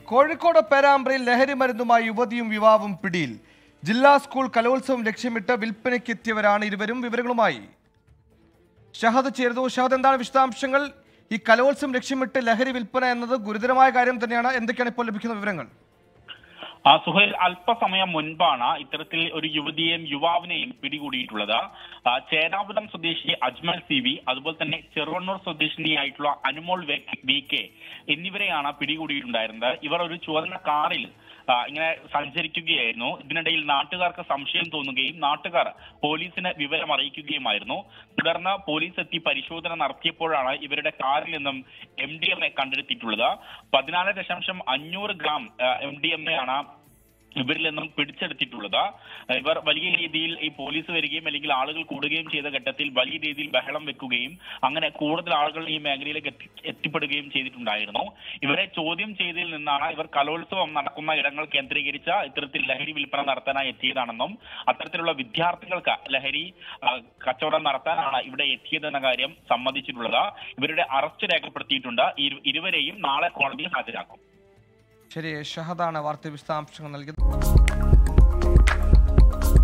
കോഴിക്കോട് പേരാമ്പ്രയിൽ ലഹരി മരുന്നുമായി യുവതിയും യുവാവും പിടിയിൽ ജില്ലാ സ്കൂൾ കലോത്സവം ലക്ഷ്യമിട്ട് വിൽപ്പനയ്ക്കെത്തിയവരാണ് ഇരുവരും വിവരങ്ങളുമായി ഷഹദ് ചേരുന്നു ഷഹദ് എന്താണ് വിശദാംശങ്ങൾ ഈ കലോത്സവം ലക്ഷ്യമിട്ട് ലഹരി വിൽപ്പന എന്നത് ഗുരുതരമായ കാര്യം തന്നെയാണ് എന്തൊക്കെയാണ് ഇപ്പോൾ ലഭിക്കുന്ന വിവരങ്ങൾ ആ സുഹൈൽ അല്പസമയം മുൻപാണ് ഇത്തരത്തിൽ ഒരു യുവതിയെയും യുവാവിനെയും പിടികൂടിയിട്ടുള്ളത് ആ, ചേരാപുരം സ്വദേശി അജ്മൽ സി വി അതുപോലെ തന്നെ ചെറുവണ്ണൂർ സ്വദേശിനിയായിട്ടുള്ള അനുമോൾ വെ- വി കെ എന്നിവരെയാണ് പിടികൂടിയിട്ടുണ്ടായിരുന്നത് ഇവർ ഒരു ചുവന്ന കാറിൽ ആ, ഇങ്ങനെ സഞ്ചരിക്കുകയായിരുന്നു ഇതിനിടയിൽ നാട്ടുകാർക്ക് സംശയം തോന്നുകയും നാട്ടുകാർ പോലീസിന് വിവരം അറിയിക്കുകയുമായിരുന്നു തുടർന്ന് പോലീസ് എത്തി പരിശോധന നടത്തിയപ്പോഴാണ് ഇവരുടെ കാറിൽ നിന്നും എം ഡി എം എ കണ്ടെടുത്തിട്ടുള്ളത് പതിനാല് ദശാംശം അഞ്ഞൂറ് gram M D M A ആണ് ഇവരിൽ നിന്നും പിടിച്ചെടുത്തിട്ടുള്ളത് ഇവർ വലിയ രീതിയിൽ ഈ പോലീസ് വരികയും അല്ലെങ്കിൽ ആളുകൾ കൂടുകയും ചെയ്ത ഘട്ടത്തിൽ വലിയ രീതിയിൽ ബഹളം വെക്കുകയും അങ്ങനെ കൂടുതൽ ആളുകൾ ഈ മേഖലയിലേക്ക് എത്തി എത്തിപ്പെടുകയും ചെയ്തിട്ടുണ്ടായിരുന്നു ഇവരെ ചോദ്യം ചെയ്തതിൽ നിന്നാണ് ഇവർ കലോത്സവം നടക്കുന്ന ഇടങ്ങൾ കേന്ദ്രീകരിച്ച ഇത്തരത്തിൽ ലഹരി വിൽപ്പന നടത്താനായി എത്തിയതാണെന്നും അത്തരത്തിലുള്ള വിദ്യാർത്ഥികൾക്ക് ലഹരി ആ, കച്ചവടം നടത്താനാണ് ഇവിടെ എത്തിയതെന്ന കാര്യം സമ്മതിച്ചിട്ടുള്ളത് ഇവരുടെ അറസ്റ്റ് രേഖപ്പെടുത്തിയിട്ടുണ്ട് ഇരു- ഇരുവരെയും നാളെ കോടതിയിൽ ഹാജരാക്കും ശരി ഷഹദാണ് വാർത്ത വിശദാംശങ്ങൾ നൽകിയത്